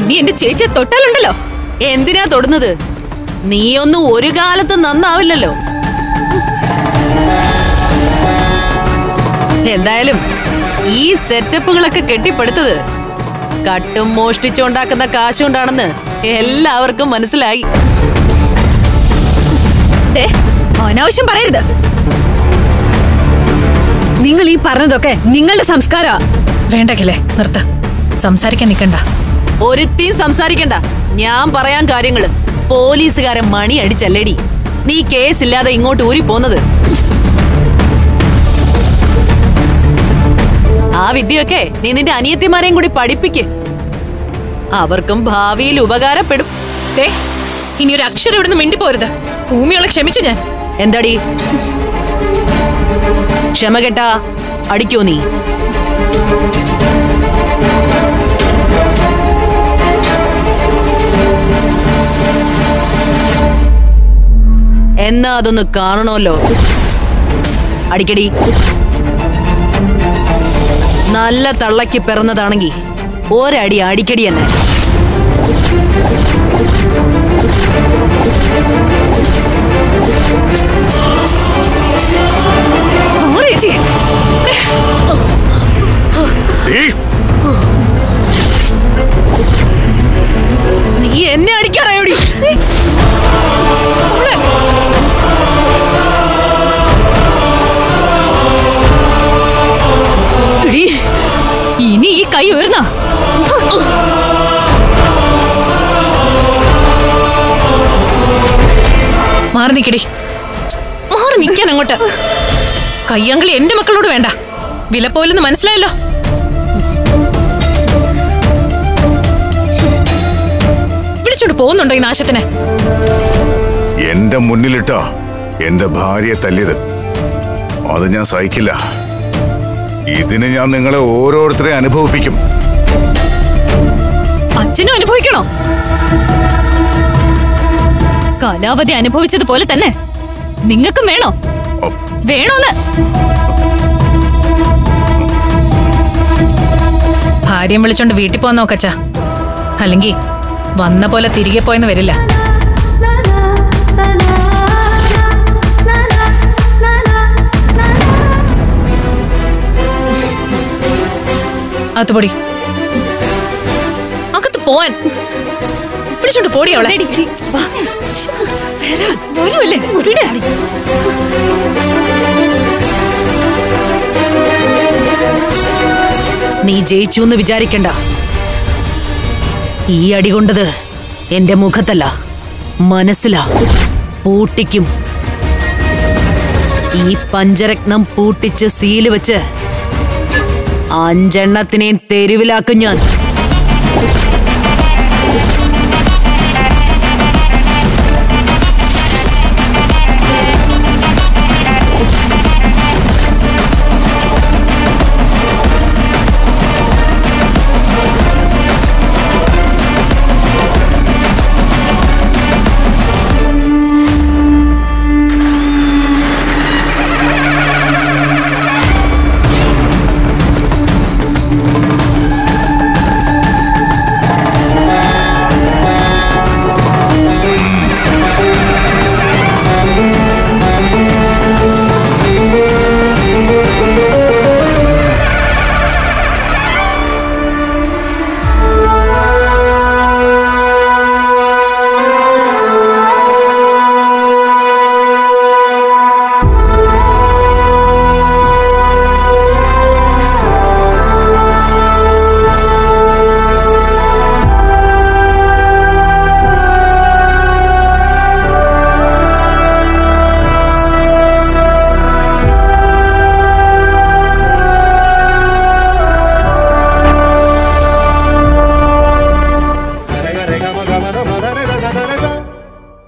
ഇനി എന്റെ ചേച്ചിയെ തൊട്ടാലുണ്ടല്ലോ എന്തിനാ തൊടുന്നത് നീയൊന്നും ഒരു കാലത്ത് നന്നാവില്ലല്ലോ എന്തായാലും ഈ സെറ്റപ്പുകളൊക്കെ കെട്ടിപ്പടുത്തത് കട്ടും മോഷ്ടിച്ചുണ്ടാക്കുന്ന കാശുകൊണ്ടാണെന്ന് എല്ലാവർക്കും മനസ്സിലായി ദേ, അനാവശ്യം പറയരുത് നിങ്ങൾ ഈ പറഞ്ഞതൊക്കെ നിങ്ങളുടെ സംസ്കാരാ വേണ്ട കിലേ നിർത്ത സംസാരിക്കാൻ നിക്കണ്ട ഒരുത്തിയും സംസാരിക്കണ്ട ഞാൻ പറയാൻ കാര്യങ്ങള് പോലീസുകാരൻ മണി അടിച്ചല്ലേടി നീ കേസില്ലാതെ ഇങ്ങോട്ട് ഊരി പോന്നത് ആ വിദ്യയൊക്കെ നീ നിന്റെ അനിയത്തിമാരെയും കൂടി പഠിപ്പിക്ക് അവർക്കും ഭാവിയിൽ ഉപകാരപ്പെടും ദേ, ഇനി ഒരു അക്ഷരം ഇവിടുന്ന് മിണ്ടിപ്പോരുത് ഭൂമിയോളെ ക്ഷമിച്ചു ഞാൻ എന്താടി ക്ഷമ കെട്ടാ അടിക്കോ നീ എന്നാ അതൊന്ന് കാണണമല്ലോ അടിക്കടി നല്ല തള്ളയ്ക്ക് പിറന്നതാണെങ്കി ഒരടി അടിക്കടി തന്നെ മാറ് ചേച്ചി ഏയ്, നീ എന്നെ അടിക്കാറായോടി എടീ, ഇനി ഈ കൈ ഉയർന്ന മാറി നിക്കടി മാറി നിക്കാൻ അങ്ങോട്ട് കയ്യങ്കളി എന്റെ മക്കളോട് വേണ്ട വില പോലെന്ന് മനസ്സിലായല്ലോ വിളിച്ചോണ്ട് പോകുന്നുണ്ടോ ഈ നാശത്തിന് എന്റെ മുന്നിലിട്ടോ എന്റെ ഭാര്യയെ തല്ലിയത് അത് ഞാൻ സഹിക്കില്ല ഇതിന് ഞാൻ നിങ്ങളെ ഓരോരുത്തരെ അനുഭവിപ്പിക്കും അച്ഛനും അനുഭവിക്കണോ കാലാവധി അനുഭവിച്ചതുപോലെ തന്നെ നിങ്ങൾക്കും വേണോ ഓ, വേണോന്ന് ഭാര്യയും വിളിച്ചോണ്ട് വീട്ടിൽ പോകാൻ നോക്കച്ച അല്ലെങ്കിൽ വന്ന പോലെ തിരികെ പോയെന്ന് വരില്ല അകത്ത് പൊടി അകത്ത് പോവാൻ വിളിച്ചോണ്ട് പോടി അവളെ വരുമല്ലേ വിട്. നീ ജയിച്ചു എന്ന് വിചാരിക്കണ്ട ഈ അടി കൊണ്ടത് എന്റെ മുഖത്തല്ല മനസ്സിലാ പൂട്ടിക്കും ഈ പഞ്ചരത്നം പൂട്ടിച്ച് സീല് വെച്ച് അഞ്ചെണ്ണത്തിനെയും തെരുവിലാക്കും ഞാൻ